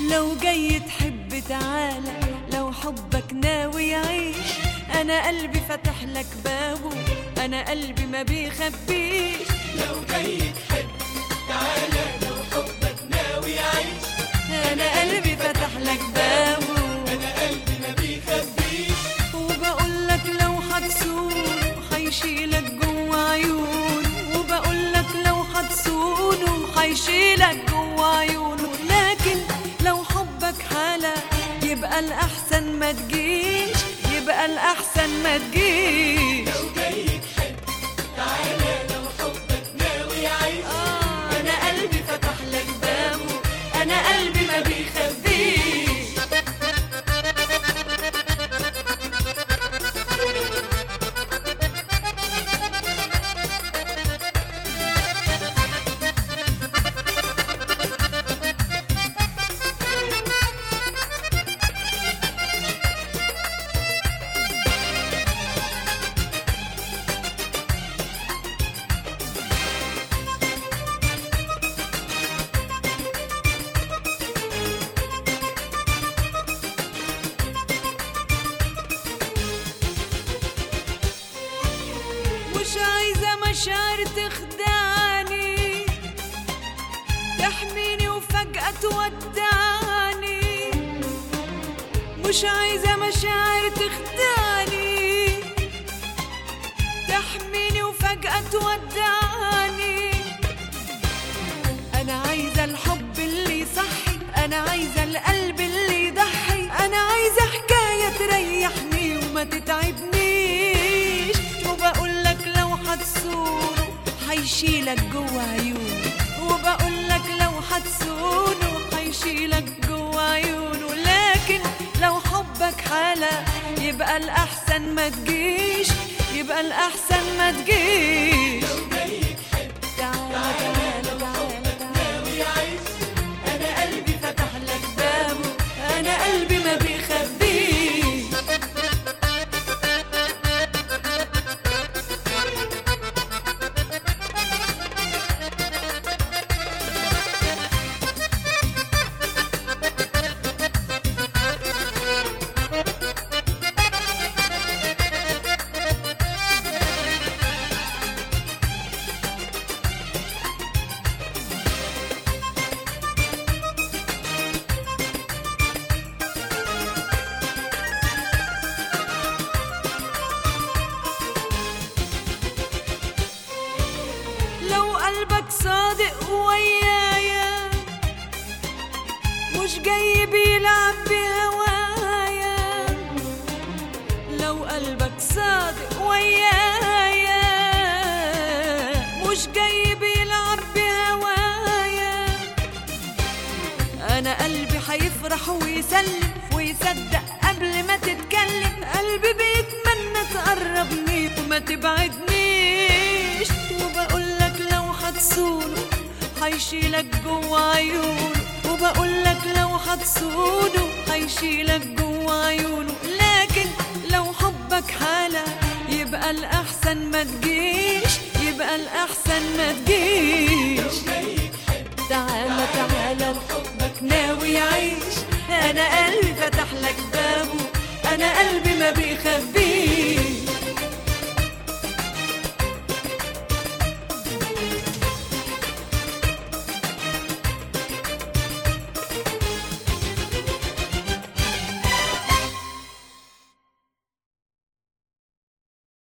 لو جاي تحب تعالى لو حبك ناوي يعيش انا قلبي فتح لك بابه انا قلبي ما بيخبيش لو جاي تحب تعالى لو حبك ناوي يعيش انا قلبي فتح لك بابه انا قلبي ما بيخبيش وبقول لك لو هتسونه هيشيلك جوا عيونه وبقول لك لو هتسونه هيشيلك جوا عيونه لكن لو حبك حالة يبقى الأحسن ما تجيش يبقى الأحسن ما تجيش لو جاي تحب تعالى لو حبك ناوي يعيش آه أنا قلبي فتح لك بابه أنا قلبي ما بيخبيش مش عايزة مشاعر تخدعني تحميني وفجأة تودعني مش عايزة مشاعر تخدعني تحميني وفجأة تودعني أنا عايزة الحب اللي يصحي أنا عايزة القلب اللي يضحي أنا عايزة حكاية تريحني وما تتعبنيش وبقول لك لو هتسونه هيشيلك جوا عيونه وبقول لك لو هتسونه هيشيلك جوا عيونه لكن لو حبك حالة يبقى الأحسن ما تجيش يبقى الأحسن ما تجيش لو جاي تحب تعالى تعالى تعالى تعالى ناوي يعيش انا قلبي فتح لك بابه انا قلبي ما بيخبيش لو قلبك صادق ويايا مش جاي بيلعب بهوايا لو قلبك صادق ويايا مش جاي بيلعب بهوايا انا قلبي هيفرح ويسلم ويصدق قبل ما تتكلم قلبي بيتمنى تقربني وما تبعدنيش وبقول لك لو هتسونه هيشيلك جوا عيونه وبقول لك لو هتسونه هيشيلك جوا عيونه لكن لو حبك حالة يبقى الأحسن ما تجيش يبقى الأحسن ما تجيش جاي تحب تعالى تعالى لحبك ناوي يعيش انا قلبي فتح لك بابه انا قلبي ما بيخبيش